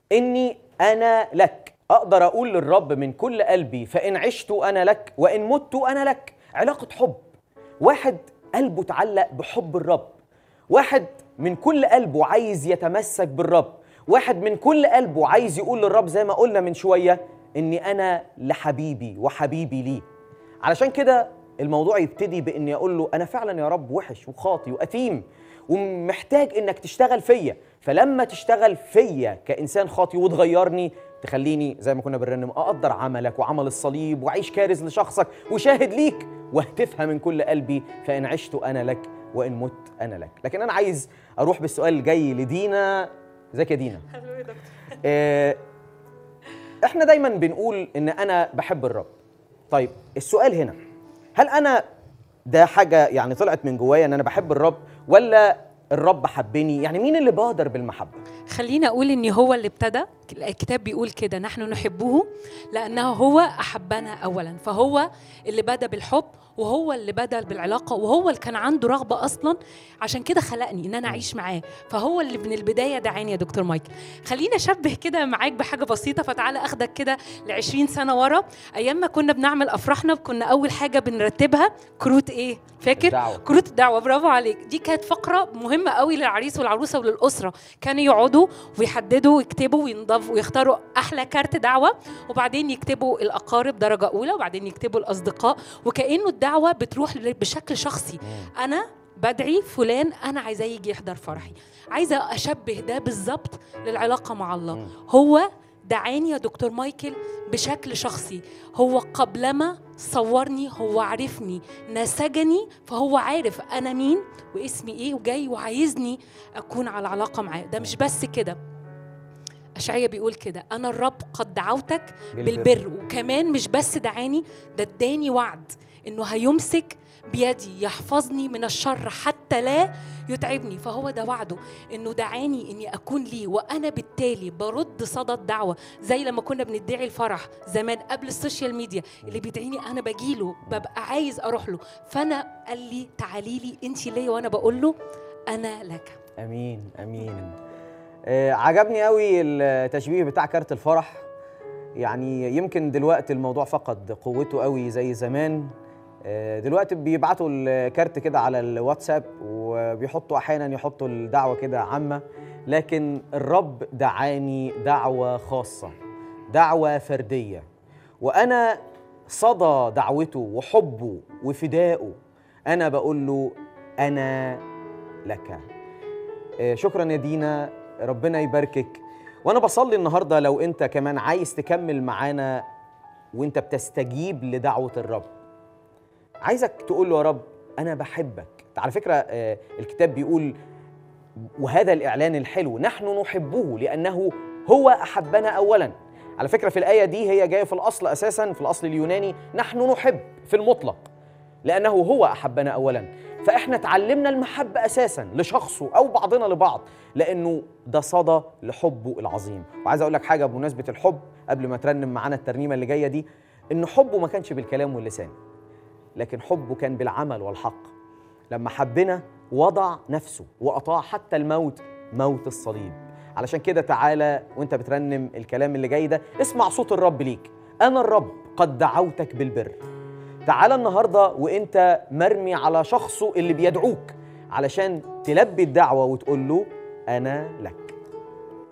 اني انا لك اقدر اقول للرب من كل قلبي فان عشت انا لك وان مت انا لك علاقه حب واحد قلبه اتعلق بحب الرب واحد من كل قلبه عايز يتمسك بالرب واحد من كل قلبه عايز يقول للرب زي ما قلنا من شويه اني انا لحبيبي وحبيبي ليه علشان كده الموضوع يبتدي باني اقول له انا فعلا يا رب وحش وخاطي واثيم ومحتاج انك تشتغل فيا فلما تشتغل فيا كانسان خاطي وتغيرني تخليني زي ما كنا بنرنم اقدر عملك وعمل الصليب واعيش كارز لشخصك وشاهد ليك واهتفها من كل قلبي فان عشت انا لك وان مت انا لك لكن انا عايز اروح بالسؤال الجاي لدينا ازيك يا دينا آه، احنا دايما بنقول ان انا بحب الرب طيب السؤال هنا هل انا ده حاجه يعني طلعت من جوايا ان انا بحب الرب ولا الرب حبني يعني مين اللي بادر بالمحبه خلينا اقول ان هو اللي ابتدى الكتاب بيقول كده نحن نحبه لانه هو احبنا اولا فهو اللي بدا بالحب وهو اللي بدا بالعلاقه وهو اللي كان عنده رغبه اصلا عشان كده خلقني ان انا اعيش معاه فهو اللي من البدايه دعاني يا دكتور مايكل خلينا اشبه كده معاك بحاجه بسيطه فتعالى اخدك كده ل 20 سنه ورا ايام ما كنا بنعمل افراحنا كنا اول حاجه بنرتبها كروت ايه فاكر الدعوة. كروت الدعوه برافو عليك دي كانت فقره مهمه قوي للعريس والعروسه وللاسره كانوا يقعدوا ويحددوا ويكتبوا وينضفوا ويختاروا احلى كارت دعوه وبعدين يكتبوا الاقارب درجه اولى وبعدين يكتبوا الاصدقاء وكانه الدعوه بتروح ل- بشكل شخصي انا بدعي فلان انا عايزاه يجي يحضر فرحي عايزه اشبه ده بالظبط للعلاقه مع الله هو دعاني يا دكتور مايكل بشكل شخصي هو قبلما صورني هو عرفني نسجني فهو عارف انا مين واسمي ايه وجاي وعايزني اكون على علاقه معاه ده مش بس كده اشعيا بيقول كده انا الرب قد دعوتك بالبر. بالبر وكمان مش بس دعاني ده اداني وعد انه هيمسك بيدي يحفظني من الشر حتى لا يتعبني فهو ده وعده انه دعاني اني اكون ليه وانا بالتالي برد صدى الدعوه زي لما كنا بندعي الفرح زمان قبل السوشيال ميديا اللي بيدعيني انا بجيله ببقى عايز اروح له فانا قال لي تعالي لي انت ليا وانا بقول له انا لك امين امين آه عجبني قوي التشبيه بتاع كارت الفرح يعني يمكن دلوقتي الموضوع فقد قوته قوي زي زمان آه دلوقتي بيبعتوا الكارت كده على الواتساب وبيحطوا احيانا يحطوا الدعوه كده عامه لكن الرب دعاني دعوه خاصه دعوه فرديه وانا صدى دعوته وحبه وفدائه انا بقول له انا لك آه، شكرا يا دينا ربنا يباركك وانا بصلي النهارده لو انت كمان عايز تكمل معانا وانت بتستجيب لدعوه الرب عايزك تقول له يا رب انا بحبك على فكره آه، الكتاب بيقول وهذا الاعلان الحلو نحن نحبه لانه هو احبنا اولا على فكره في الايه دي هي جايه في الاصل اساسا في الاصل اليوناني نحن نحب في المطلق لانه هو احبنا اولا فاحنا اتعلمنا المحبه اساسا لشخصه او بعضنا لبعض لانه ده صدى لحبه العظيم وعايز اقول لك حاجه بمناسبه الحب قبل ما ترنم معانا الترنيمه اللي جايه دي ان حبه ما كانش بالكلام واللسان لكن حبه كان بالعمل والحق لما حبنا وضع نفسه واطاع حتى الموت موت الصليب علشان كده تعالى وانت بترنم الكلام اللي جاي ده اسمع صوت الرب ليك انا الرب قد دعوتك بالبر تعالى النهارده وانت مرمي على شخصه اللي بيدعوك علشان تلبي الدعوه وتقول له انا لك